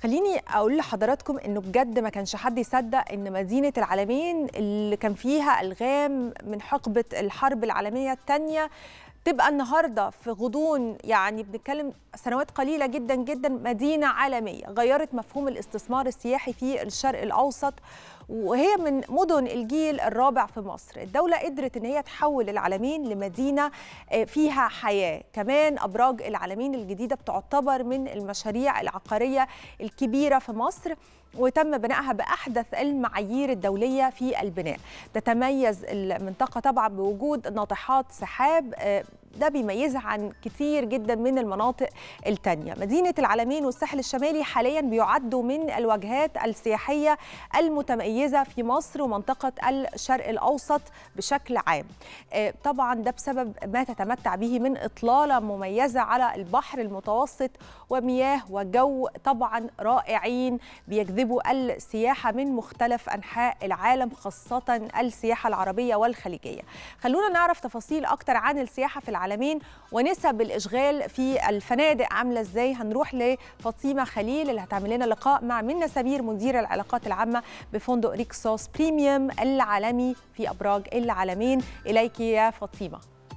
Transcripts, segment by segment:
خليني اقول لحضراتكم انه بجد ما كانش حد يصدق ان مدينه العالمين اللي كان فيها الغام من حقبه الحرب العالميه الثانيه تبقى النهارده في غضون يعني بنتكلم سنوات قليله جدا جدا مدينه عالميه غيرت مفهوم الاستثمار السياحي في الشرق الاوسط وهي من مدن الجيل الرابع في مصر الدولة قدرت ان هي تحول العالمين لمدينة فيها حياة كمان أبراج العالمين الجديدة بتعتبر من المشاريع العقارية الكبيرة في مصر وتم بنائها باحدث المعايير الدوليه في البناء تتميز المنطقه طبعا بوجود ناطحات سحاب ده بيميزها عن كتير جدا من المناطق التانية مدينة العالمين والساحل الشمالي حاليا بيعدوا من الواجهات السياحية المتميزة في مصر ومنطقة الشرق الأوسط بشكل عام طبعا ده بسبب ما تتمتع به من إطلالة مميزة على البحر المتوسط ومياه وجو طبعا رائعين بيجذبوا السياحة من مختلف أنحاء العالم خاصة السياحة العربية والخليجية خلونا نعرف تفاصيل أكتر عن السياحة في العالمين ونسب الاشغال في الفنادق عامله ازاي هنروح لفاطمه خليل اللي هتعمل لنا لقاء مع منى سمير مدير العلاقات العامه بفندق ريكسوس بريميوم العالمي في ابراج العالمين اليك يا فاطمه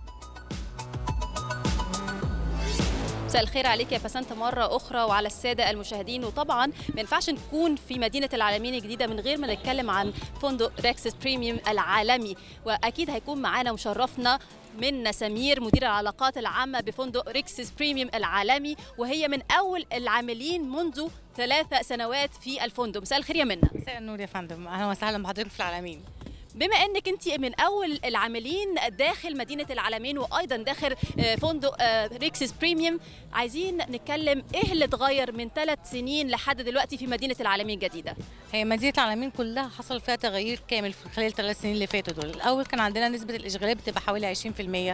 مساء الخير عليك يا بسنت مرة أخرى وعلى السادة المشاهدين وطبعا ما ينفعش نكون في مدينة العالمين الجديدة من غير ما نتكلم عن فندق ريكسس بريميوم العالمي وأكيد هيكون معانا مشرفنا منى سمير مدير العلاقات العامة بفندق ريكسس بريميوم العالمي وهي من أول العاملين منذ ثلاث سنوات في الفندق مساء الخير يا منى مساء النور يا فندم أهلا وسهلا بحضرتك في العالمين بما انك انت من اول العاملين داخل مدينه العالمين وايضا داخل فندق ريكسس بريميوم عايزين نتكلم ايه اللي اتغير من ثلاث سنين لحد دلوقتي في مدينه العالمين الجديده هي مدينه العالمين كلها حصل فيها تغيير كامل في خلال الثلاث سنين اللي فاتوا دول الاول كان عندنا نسبه الاشغالات بتبقى حوالي 20%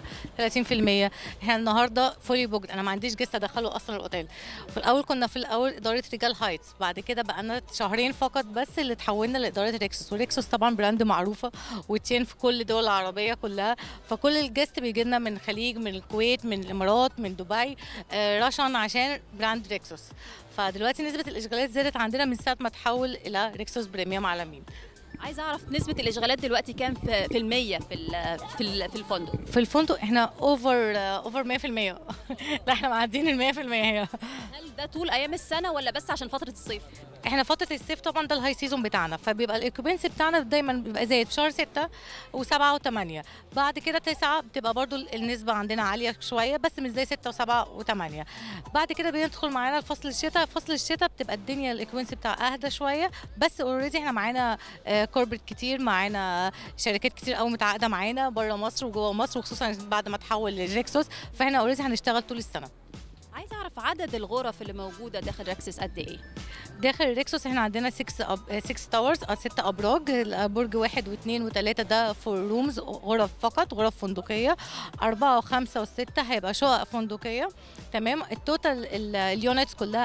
30% احنا النهارده فولي بوكد انا ما عنديش جست ادخله اصلا الاوتيل في الاول كنا في الاول اداره رجال هايتس بعد كده بقى شهرين فقط بس اللي تحولنا لاداره ريكسوس وريكسوس طبعا براند معروفه وتشين في كل الدول العربيه كلها فكل الجست بيجي لنا من الخليج من الكويت من الامارات من دبي آه رشن عشان براند ريكسوس فدلوقتي نسبه الاشغالات زادت عندنا من ساعه ما تحول الى ريكسوس بريميوم عالمين عايزه اعرف نسبه الاشغالات دلوقتي كام في, في المية في في في الفندق في الفندق احنا اوفر اوفر 100% لا احنا معديين ال 100% هي هل ده طول ايام السنه ولا بس عشان فتره الصيف احنا فتره الصيف طبعا ده الهاي سيزون بتاعنا فبيبقى الايكوبنسي بتاعنا دايما بيبقى زايد في شهر 6 و7 و8 بعد كده 9 بتبقى برضو النسبه عندنا عاليه شويه بس مش زي 6 و7 و8 بعد كده بندخل معانا فصل الشتاء فصل الشتاء بتبقى الدنيا الايكوبنسي بتاعها اهدى شويه بس اوريدي احنا معانا كوربريت كتير معانا شركات كتير قوي متعاقده معانا بره مصر وجوه مصر وخصوصا بعد ما تحول لريكسوس فاحنا اوريدي هنشتغل طول السنه عايزه اعرف عدد الغرف اللي موجوده داخل ريكسس قد ايه داخل الريكسوس احنا عندنا 6 أب... 6 تاورز او 6 ابراج برج واحد واثنين وثلاثه ده فور رومز غرف فقط غرف فندقيه اربعه وخمسه وسته هيبقى شقق فندقيه تمام التوتال اليونتس كلها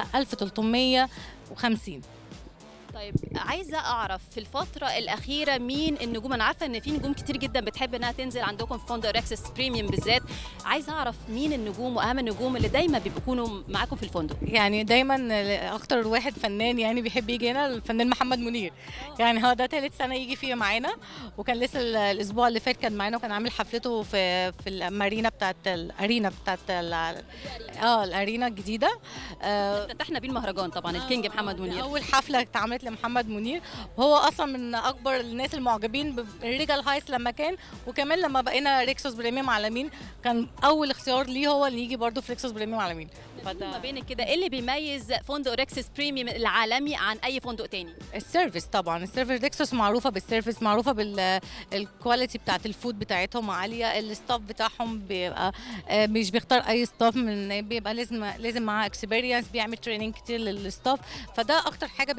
1350 طيب عايزه اعرف في الفتره الاخيره مين النجوم انا عارفه ان في نجوم كتير جدا بتحب انها تنزل عندكم في فندق ريكسس بريميوم بالذات عايزه اعرف مين النجوم واهم النجوم اللي دايما بيكونوا معاكم في الفندق يعني دايما اكتر واحد فنان يعني بيحب يجي هنا الفنان محمد منير يعني هو ده ثالث سنه يجي فيها معانا وكان لسه الاسبوع اللي فات كان معانا وكان عامل حفلته في في المارينا بتاعت الارينا بتاعت اه الارينا الجديده افتتحنا بيه المهرجان طبعا الكينج محمد منير اول حفله اتعملت لمحمد منير وهو اصلا من اكبر الناس المعجبين بالريجال هايس لما كان وكمان لما بقينا ريكسوس بريميوم عالمين كان اول اختيار ليه هو اللي يجي برضه في ريكسوس بريميوم عالمين فده ما بينك كده ايه اللي بيميز فندق ريكسوس بريميوم العالمي عن اي فندق تاني السيرفيس طبعا السيرفيس ريكسوس معروفه بالسيرفيس معروفه بالكواليتي بتاعت الفود بتاعتهم عاليه الستاف بتاعهم بيبقى مش بيختار اي ستاف من بيبقى لازم لازم معاه اكسبيرينس بيعمل تريننج كتير للستاف فده اكتر حاجه بتميز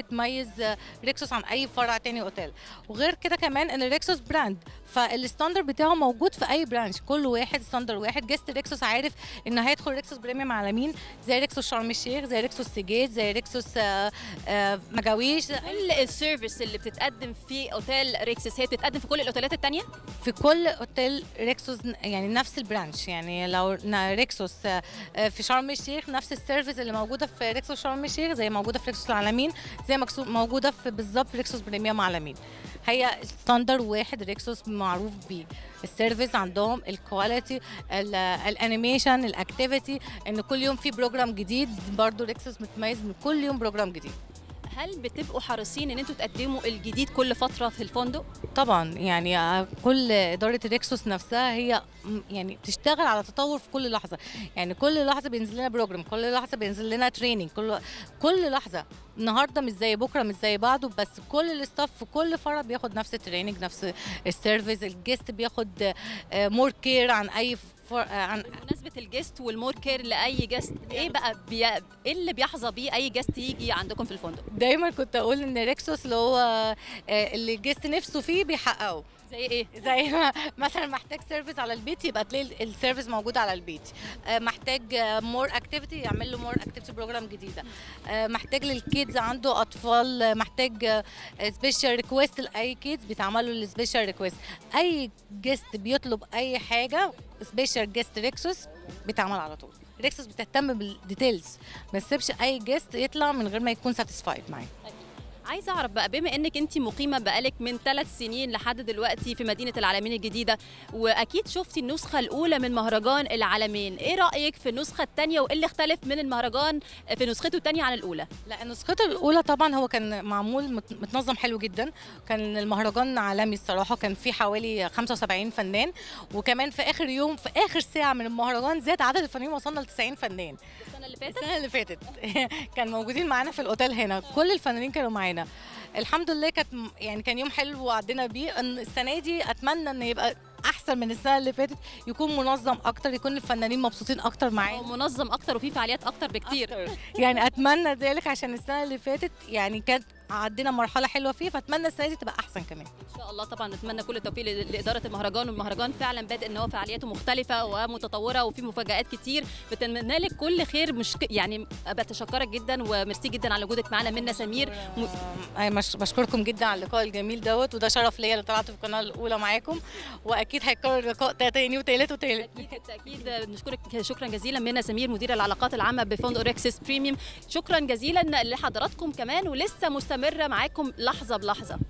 بيميز ريكسوس عن اي فرع تاني اوتيل وغير كده كمان ان ريكسوس براند فالستاندر بتاعه موجود في اي برانش كل واحد ستاندر واحد جست ريكسوس عارف انه هيدخل ريكسوس بريميوم على مين زي ريكسوس شرم الشيخ زي ريكسوس سجاد زي ريكسوس آه، آه، مجاويش كل السيرفيس اللي بتتقدم في اوتيل ريكسس هي بتتقدم في كل الاوتيلات التانية في كل اوتيل ريكسوس يعني نفس البرانش يعني لو نا- ريكسوس آه، آه، في شرم الشيخ نفس السيرفيس اللي موجوده في ريكسوس شرم الشيخ زي موجوده في ريكسوس العالمين زي مكسو- موجوده في بالظبط في ريكسوس بريميوم عالمين هي ستاندر واحد ريكسوس معروف بيه السيرفيس عندهم الكواليتي ال- الانيميشن الاكتيفيتي ان كل يوم في بروجرام جديد برضو ريكسوس متميز من كل يوم بروجرام جديد هل بتبقوا حريصين ان انتوا تقدموا الجديد كل فتره في الفندق طبعا يعني آه، كل اداره ريكسوس نفسها هي م- يعني بتشتغل على تطور في كل لحظه يعني كل لحظه بينزل لنا بروجرام كل لحظه بينزل لنا تريننج كل كل لحظه النهارده مش زي بكره مش زي بعده بس كل الاستاف في كل فرع بياخد نفس التريننج نفس السيرفيس الجست بياخد مور كير عن اي فر... آه، عن بمناسبه الجست والمور كير لاي جست ايه بقى بي... ايه اللي بيحظى بيه اي جست يجي عندكم في الفندق دايما كنت اقول ان ريكسوس اللي هو آه، اللي الجست نفسه فيه بيحققه زي ايه زي ما مثلا محتاج سيرفيس على البيت يبقى تلاقي ال- السيرفيس موجود على البيت آه، محتاج مور اكتيفيتي يعمل له مور اكتيفيتي بروجرام جديده آه، محتاج للكيدز عنده اطفال آه، محتاج سبيشال ريكويست لاي كيدز بيتعمل له السبيشال ريكويست اي جيست بيطلب اي حاجه سبيشال جيست ريكسوس بيتعمل على طول ريكسوس بتهتم بالديتيلز ما تسيبش اي جيست يطلع من غير ما يكون ساتيسفايد معاه عايزه اعرف بقى بما انك انت مقيمه بقالك من ثلاث سنين لحد دلوقتي في مدينه العالمين الجديده واكيد شفتي النسخه الاولى من مهرجان العالمين ايه رايك في النسخه الثانيه وايه اللي اختلف من المهرجان في نسخته الثانيه عن الاولى لا نسخته الاولى طبعا هو كان معمول مت- متنظم حلو جدا كان المهرجان عالمي الصراحه كان فيه حوالي 75 فنان وكمان في اخر يوم في اخر ساعه من المهرجان زاد عدد الفنانين وصلنا ل 90 فنان السنه اللي فاتت السنه اللي فاتت كان موجودين معانا في الاوتيل هنا كل الفنانين كانوا معانا الحمد لله كانت م- يعني كان يوم حلو وعدينا بيه ان السنه دي اتمنى ان يبقى احسن من السنه اللي فاتت يكون منظم اكتر يكون الفنانين مبسوطين اكتر معانا منظم اكتر وفي فعاليات اكتر بكتير أكتر. يعني اتمنى ذلك عشان السنه اللي فاتت يعني كانت عدينا مرحله حلوه فيه فاتمنى السنه دي تبقى احسن كمان ان شاء الله طبعا نتمنى كل التوفيق ل- لاداره المهرجان والمهرجان فعلا بادئ ان هو فعالياته مختلفه ومتطوره وفي مفاجات كتير بتمنى لك كل خير مش ك- يعني بتشكرك جدا وميرسي جدا على وجودك معانا منا سمير م- أي مش بشكركم جدا على اللقاء الجميل دوت وده شرف ليا اللي طلعت في القناه الاولى معاكم واكيد هيتكرر اللقاء تا- تاني وتالت وتالت اكيد بالتاكيد بنشكرك شكرا جزيلا منا سمير مدير العلاقات العامه بفندق ريكسس بريميوم شكرا جزيلا لحضراتكم كمان ولسه مستمره معاكم لحظه بلحظه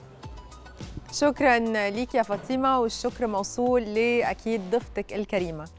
شكرا ليك يا فاطمه والشكر موصول لاكيد ضيفتك الكريمه